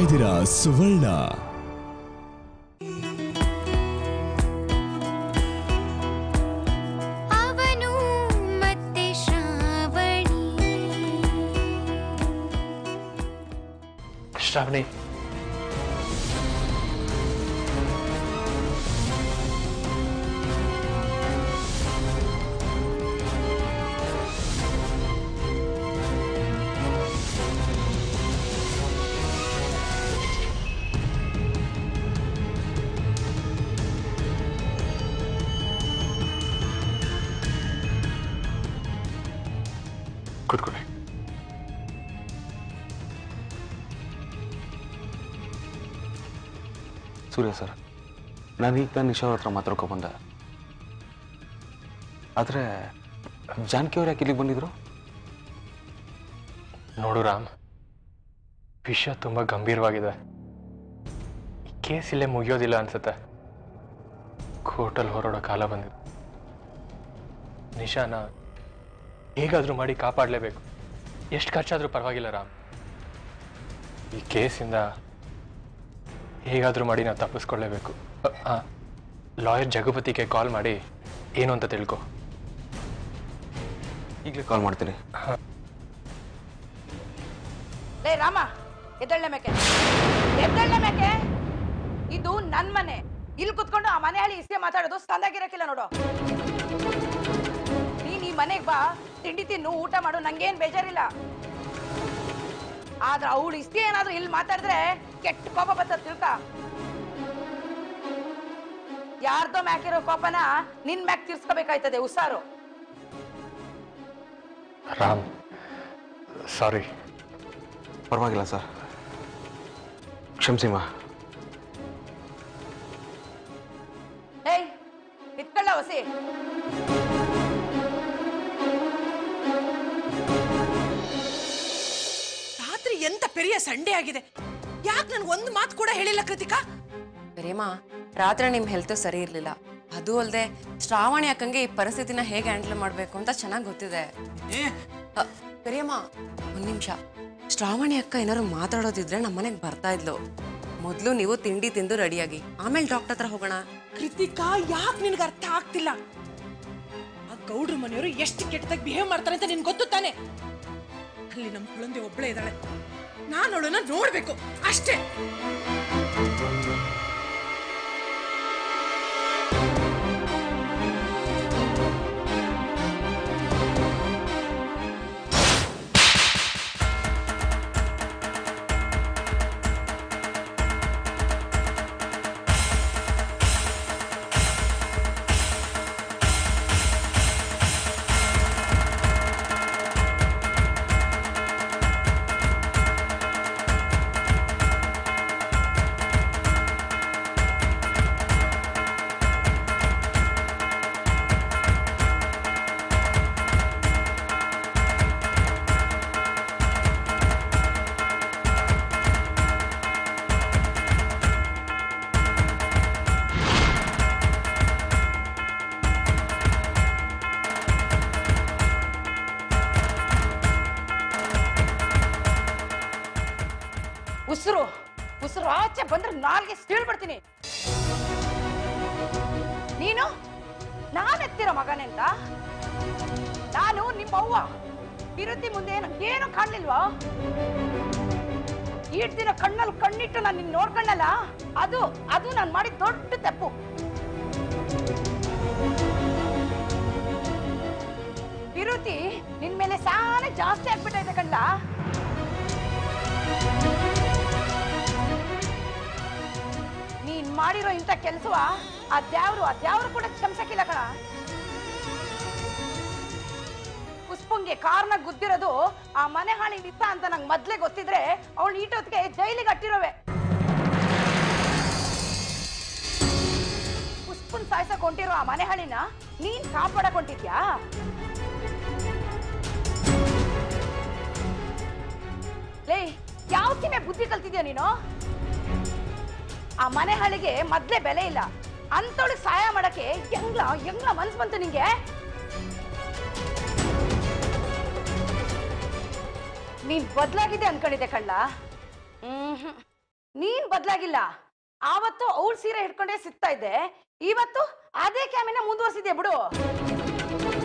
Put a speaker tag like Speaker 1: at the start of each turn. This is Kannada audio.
Speaker 1: ಇದ್ದೀರಾ ಸುವರ್ಣ
Speaker 2: ಅವನು ಮತ್ತೆ ಶ್ರಾವಣಿ
Speaker 3: ಶ್ರಾವಣಿ ಕೂತ್ಕೊಳ್ಳಿ
Speaker 4: ಸೂರ್ಯ ಸರ್ ನಾನು ಈಗ ತಾನು ನಿಶಾ ಹತ್ರ ಮಾತಾಡ್ಕೊ ಬಂದೆ ಆದರೆ ಜಾನಕಿ ಅವ್ರು ಯಾಕೆ ಇಲ್ಲಿಗೆ ಬಂದಿದ್ರು
Speaker 3: ನೋಡು ರಾಮ್ ವಿಷಯ ತುಂಬ ಗಂಭೀರವಾಗಿದೆ ಈ ಕೇಸ್ ಇಲ್ಲೇ ಮುಗಿಯೋದಿಲ್ಲ ಅನ್ಸುತ್ತೆ ಕೋರ್ಟಲ್ಲಿ ಹೊರಡೋ ಕಾಲ ಬಂದಿದೆ ನಿಶಾನ ಹೇಗಾದರೂ ಮಾಡಿ ಕಾಪಾಡಲೇಬೇಕು ಎಷ್ಟು ಖರ್ಚಾದರೂ ಪರವಾಗಿಲ್ಲ ರಾಮ್ ಈ ಕೇಸಿಂದ ಹೇಗಾದರೂ ಮಾಡಿ ನಾವು ತಪ್ಪಿಸ್ಕೊಳ್ಳೇಬೇಕು ಲಾಯರ್ ಜಗಪತಿಗೆ ಕಾಲ್ ಮಾಡಿ ಏನು ಅಂತ ತಿಳ್ಕೊ
Speaker 4: ಈಗಲೇ ಕಾಲ್ ಮಾಡ್ತೀನಿ
Speaker 5: ಲೇ ರಾಮ ಎದ್ದಳ್ಳೆ ಮೇಕೆ ಎದ್ದಳ್ಳೆ ಮೇಕೆ ಇದು ನನ್ ಮನೆ ಇಲ್ಲಿ ಕುತ್ಕೊಂಡು ಆ ಮನೆ ಹಳಿ ಇಷ್ಟೇ ಮಾತಾಡೋದು ಸಂದಾಗಿರಕ್ಕಿಲ್ಲ ನೋಡು ನೀನ್ ಈ ಮನೆಗ್ ಬಾ ತಿಂಡಿ ತಿನ್ನು ಊಟ ಮಾಡು ನಂಗೇನ್ ಬೇಜಾರಿಲ್ಲ ಆದ್ರ ಅವಳು ಇಷ್ಟೇ ಏನಾದ್ರೂ ಇಲ್ಲಿ ಮಾತಾಡಿದ್ರೆ ಕೆಟ್ಟ ಕೋಪ ಬರ್ತದ ತಿಳ್ಕ ಯಾರ್ದೋ ಮ್ಯಾಕಿರೋ ಕೋಪನ ನಿನ್ ಮ್ಯಾಕ್ ತೀರ್ಸ್ಕೋಬೇಕಾಯ್ತದೆ ಹುಷಾರು
Speaker 3: ರಾಮ್ ಸಾರಿ
Speaker 4: ಪರವಾಗಿಲ್ಲ ಸರ್ ಕ್ಷಮಿಸಿಮ್ಮ
Speaker 5: ಏಯ್ ಇಟ್ಕೊಳ್ಳ ಹೊಸಿ
Speaker 6: ರಾತ್ರಿ ಎಂತ ಪೆರಿಯ ಸಂಡೆ ಆಗಿದೆ ಯಾಕೆ ನನ್ಗೆ ಒಂದು ಮಾತು ಕೂಡ ಹೇಳಿಲ್ಲ ಕೃತಿಕಾ
Speaker 7: ಪ್ರೇಮ ರಾತ್ರಿ ನಿಮ್ ಹೆಲ್ತ್ ಸರಿ ಇರ್ಲಿಲ್ಲ ಅದು ಅಲ್ಲದೆ ಶ್ರಾವಣಿ ಅಕ್ಕಂಗೆ ಈ ಪರಿಸ್ಥಿತಿನ ಹೇಗೆ ಹ್ಯಾಂಡಲ್ ಮಾಡ್ಬೇಕು ಅಂತ ಚೆನ್ನಾಗಿ ಗೊತ್ತಿದೆ ಅ, ಪ್ರೇಮ ಒಂದ್ ನಿಮಿಷ ಶ್ರಾವಣಿ ಅಕ್ಕ ಏನಾದ್ರು ಮಾತಾಡೋದಿದ್ರೆ ನಮ್ಮ ಮನೆಗೆ ಬರ್ತಾ ಇದ್ಲು ಮೊದ್ಲು ನೀವು ತಿಂಡಿ ತಿಂದು ರೆಡಿಯಾಗಿ ಆಮೇಲೆ ಡಾಕ್ಟರ್ ಹತ್ರ ಹೋಗೋಣ
Speaker 6: ಕೃತಿಕಾ ಯಾಕೆ ನಿನ್ಗೆ ಅರ್ಥ ಆಗ್ತಿಲ್ಲ ಆ ಗೌಡ್ರ ಮನೆಯವರು ಎಷ್ಟು ಕೆಟ್ಟದಾಗಿ ಬಿಹೇವ್ ಮಾಡ್ತಾರೆ ಅಂತ ನಿನ್ಗೆ ಗೊತ್ತು ತಾನೆ ಅಲ್ಲಿ ನಮ್ಮ ಕುಳಂದೆ ಒಬ್ಳೆ ಇದ್ದಾಳೆ ನಾನು ಅವಳನ್ನ ನೋಡ್ಬೇಕು ಅಷ್ಟೇ
Speaker 5: ಉಸಿರು ಉಸಿರು ಆಚೆ ಬಂದ್ರೆ ನಾಲ್ಗೆ ಸೀಳ್ಬಿಡ್ತೀನಿ ನೀನು ನಾನು ಎತ್ತಿರೋ ಮಗನೇ ಅಂತ ನಾನು ನಿಮ್ಮ ಅವ್ವ ವಿರುದ್ಧಿ ಮುಂದೆ ಏನು ಕಾಣ್ಲಿಲ್ವಾ ಈಟ್ ದಿನ ಕಣ್ಣಲ್ಲಿ ಕಣ್ಣಿಟ್ಟು ನಾನು ನಿನ್ನ ನೋಡ್ಕೊಂಡಲ್ಲ ಅದು ಅದು ನಾನು ಮಾಡಿದ ದೊಡ್ಡ ತಪ್ಪು ವಿರುತಿ ನಿನ್ ಮೇಲೆ ಸಾನೆ ಜಾಸ್ತಿ ಆಗ್ಬಿಟ್ಟೈತೆ ಕಣ್ಣ ನೀನ್ ಮಾಡಿರೋ ಇಂಥ ಕೆಲ್ಸವ ಆ ದ್ಯಾವ್ರು ಆ ದ್ಯಾವ್ರು ಕೂಡ ಕ್ಷಮಿಸಕ್ಕಿಲ್ಲ ಕಣ ಪುಷ್ಪಂಗೆ ಕಾರ್ನ ಗುದ್ದಿರೋದು ಆ ಮನೆ ಹಾಳಿ ನಿತ್ತ ಅಂತ ನಂಗೆ ಮೊದ್ಲೇ ಗೊತ್ತಿದ್ರೆ ಅವಳು ಈಟೊತ್ತಿಗೆ ಜೈಲಿಗೆ ಅಟ್ಟಿರೋವೆ ಪುಷ್ಪನ್ ಸಾಯ್ಸಕ್ ಹೊಂಟಿರೋ ಆ ಮನೆ ಹಾಳಿನ ನೀನ್ ಕಾಪಾಡಕ್ ಹೊಂಟಿದ್ಯಾ ಲೇ ಯಾವ ಸೀಮೆ ಬುದ್ಧಿ ಕಲ್ತಿದ್ಯಾ ನೀನು ಆ ಮನೆ ಹಾಳಿಗೆ ಮೊದ್ಲೇ ಬೆಲೆ ಇಲ್ಲ ಅಂತವಳಿಗೆ ಸಹಾಯ ಮಾಡಕ್ಕೆ ಹೆಂಗ್ಲ ಹೆಂಗ್ಲ ಮನ್ಸ್ ಬಂತು ನಿಂಗೆ ನೀನ್ ಬದ್ಲಾಗಿದೆ ಅನ್ಕೊಂಡಿದ್ದೆ ಕಳ್ಳ ಹ್ಮ್ ನೀನ್ ಬದ್ಲಾಗಿಲ್ಲ ಆವತ್ತು ಅವಳ ಸೀರೆ ಹಿಡ್ಕೊಂಡೇ ಸಿಗ್ತಾ ಇದ್ದೆ ಇವತ್ತು ಅದೇ ಕ್ಯಾಮಿನ ಮುಂದುವರ್ಸಿದ್ಯಾ ಬಿಡು